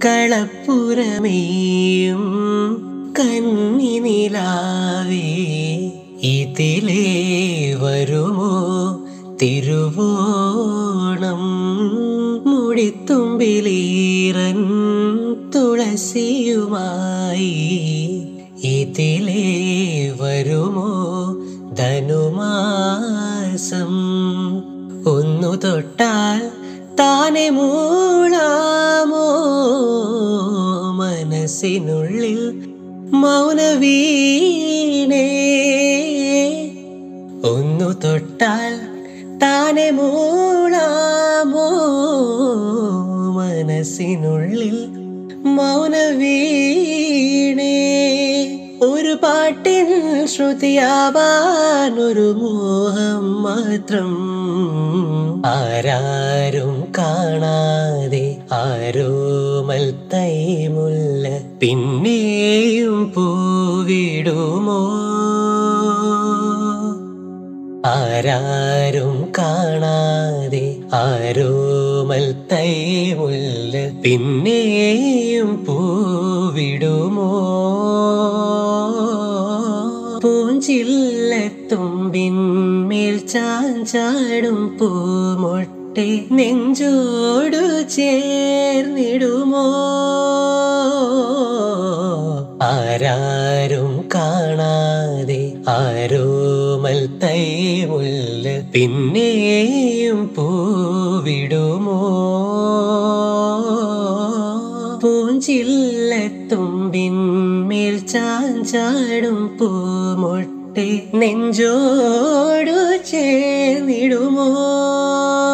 കളപ്പുറമേയും കന്നി നിലാവേ ഇതിലേ വരുമോ തിരുവോണം മുടിത്തുമ്പിലീറൻ തുളസിയുമായി ഇതിലേ വരുമോ ധനുമാസം ഒന്നു തൊട്ടാൽ താനെ മൂളാമോ മനസ്സിനുള്ളിൽ മൗനവീണേ ഒന്നു തൊട്ടാൽ താനെ മൂളാമോ മനസ്സിനുള്ളിൽ മൗനവീണേ ഒരു പാട്ടിൻ ശ്രുതിയാവാൻ ഒരു മോഹം മാത്രം ആരാരും കാണാതെ ആരോമൽ തൈമുല്ല പിന്നെയും പൂവിടുമോ ആരാരും കാണാതെ ആരോമൽ തൈമുല്ല പിന്നെയും പൂവിടുമോ പൂഞ്ചില്ലത്തുമ്പിന്മേൽ ചാഞ്ചാടും പൂമൊട്ടെ നെഞ്ചോടു ചേർന്നിടുമോ ആരാരും കാണാതെ ആരോമൽ തൈമുല്ല പിന്നെയും പൂവിടുമോ പൂഞ്ചില്ലത്തുമ്പിന്മേൽ ചാഞ്ചാടും പൂമൊട്ടെ നെഞ്ചോടു ചേർന്നിടുമോ